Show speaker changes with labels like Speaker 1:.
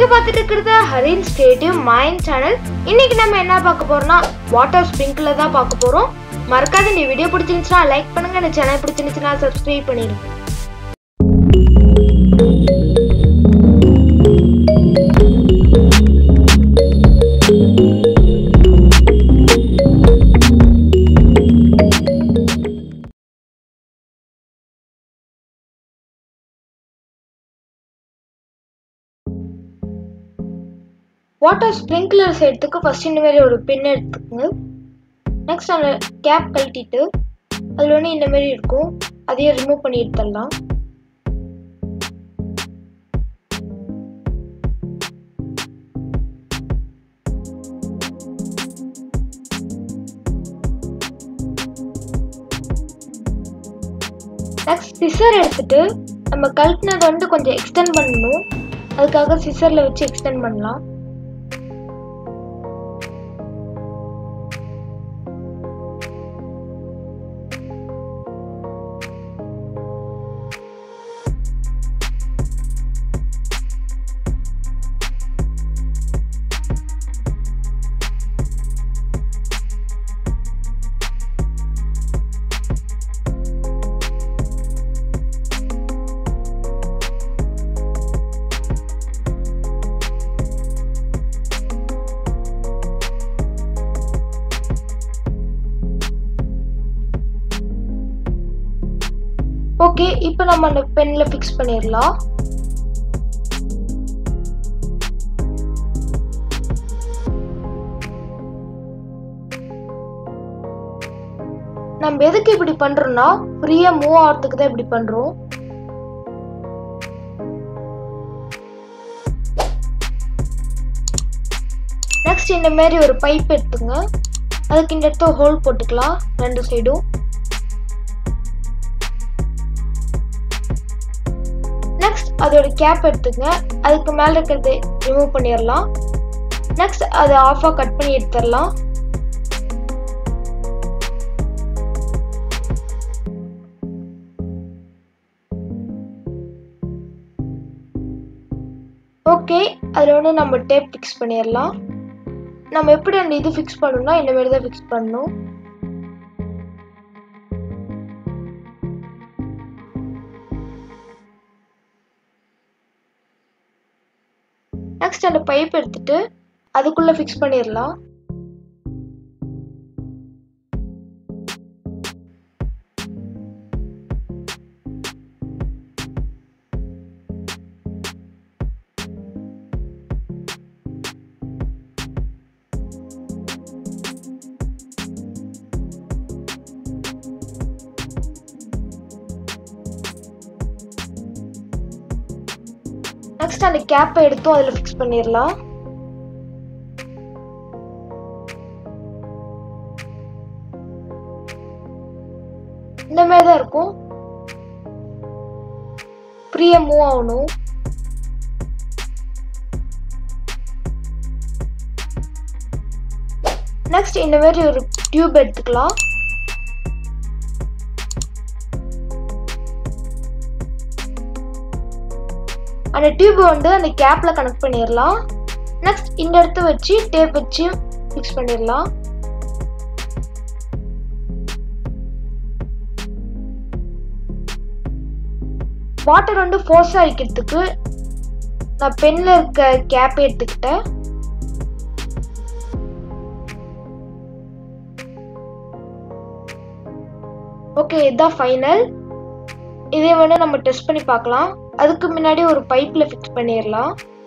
Speaker 1: பார்த்துட்டு இருக்கிறது Harin stadium mind channel இன்னைக்கு நம்ம என்ன பார்க்க போறோம்னா வாட்டர் ஸ்ப்ரிங்க்ல தான் பார்க்க போறோம் மறக்காத இந்த வீடியோ பிடிச்சிருந்துச்சுன்னா லைக் பண்ணுங்க இந்த சேனல் பிடிச்சிருந்துச்சுன்னா சப்ஸ்கிரைப் பண்ணிடுங்க வாட்டர் ஸ்ப்ரிங்க்லர் செய்யறதுக்கு ஃபர்ஸ்ட் இந்த மாதிரி ஒரு பின் எடுத்துக்கோங்க நெக்ஸ்ட் அந்த கேப் கழட்டிட்டு அதில் வந்து இந்த மாதிரி இருக்கும் அதையும் ரிமூவ் பண்ணி எடுத்துடலாம் நெக்ஸ்ட் சிசர் எடுத்துட்டு நம்ம கழட்டினதை வந்து கொஞ்சம் எக்ஸ்டெண்ட் பண்ணணும் அதுக்காக சிசரில் வச்சு எக்ஸ்டெண்ட் பண்ணலாம் ஓகே இப்போ நம்ம அந்த பென்ல ஃபிக்ஸ் பண்ணிடலாம் நம்ம எதுக்கு இப்படி பண்றோம்னா ஃப்ரீயா மூவ் ஆகிறதுக்கு தான் இப்படி பண்றோம் நெக்ஸ்ட் இந்த மாதிரி ஒரு பைப் எடுத்துங்க அதுக்கு இந்த இடத்த ஹோல் போட்டுக்கலாம் ரெண்டு சைடும் நெக்ஸ்ட் அதோட கேப் எடுத்துங்க அதுக்கு மேலே இருக்கிறது ரிமூவ் பண்ணிடலாம் நெக்ஸ்ட் அதை ஆஃபாக கட் பண்ணி எடுத்துடலாம் ஓகே அதில் வந்து நம்ம டேப் ஃபிக்ஸ் பண்ணிடலாம் நம்ம எப்படி அந்த இது ஃபிக்ஸ் பண்ணணும்னா இந்த மாதிரி தான் ஃபிக்ஸ் பண்ணணும் நெக்ஸ்ட் அந்த பைப் எடுத்துட்டு அதுக்குள்ள ஃபிக்ஸ் பண்ணிடலாம் நெக்ஸ்ட் அந்த கேப்பை எடுத்தும் அதில் ஃபிக்ஸ் பண்ணிடலாம் இந்த மாதிரி தான் இருக்கும் ஃப்ரீயா மூவ் ஆகணும் நெக்ஸ்ட் இந்த மாதிரி ஒரு டியூப் எடுத்துக்கலாம் அந்த டியூப் வந்து அந்த கேப்ல கனெக்ட் பண்ணிடலாம் நெக்ஸ்ட் இந்த இடத்த வச்சு டேப் வச்சு ஃபிக்ஸ் பண்ணிடலாம் வாட்டர் வந்து ஃபோர்ஸாக அடிக்கிறதுக்கு நான் பென்ல இருக்க கேப் எடுத்துக்கிட்டேன் ஓகே இதுதான் ஃபைனல் இதே வந்து நம்ம டெஸ்ட் பண்ணி பார்க்கலாம் அதுக்கு முன்னாடி ஒரு பைப்பில் ஃபிக்ஸ் பண்ணிடலாம்